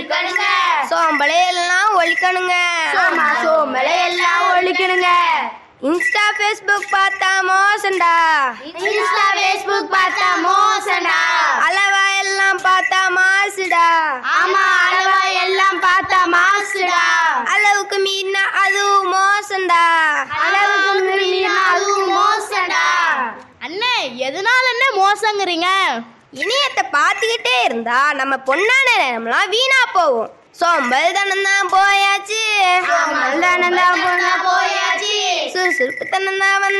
ஒழிக்கணுங்க சோம்பலை எல்லாம் ஒழிக்கணுங்க ஆமா சோம்பலை எல்லாம் ஒழிக்கணுங்க இன்ஸ்டா ஃபேஸ்புக் பார்த்தா மோசண்டா இன்ஸ்டா ஃபேஸ்புக் பார்த்தா மோசண்டா அளவா எல்லாம் பார்த்தா மாசுடா ஆமா அளவா எல்லாம் பார்த்தா மாசுடா அளவுக்கு மீறினா அதுவும் மோசண்டா அளவுக்கு மீறினா அதுவும் மோசண்டா அண்ணே எதனால என்ன மோசங்கிறீங்க இணையத்தை பார்த்துக்கிட்டே இருந்தா நம்ம பொண்ணான நேரம்லாம் வீணா போகும் சோம்பல் தனம் தான் போயாச்சு சோம்பல் தனம் தான் போயாச்சு. சுறுசுறுப்பு தனம் தான்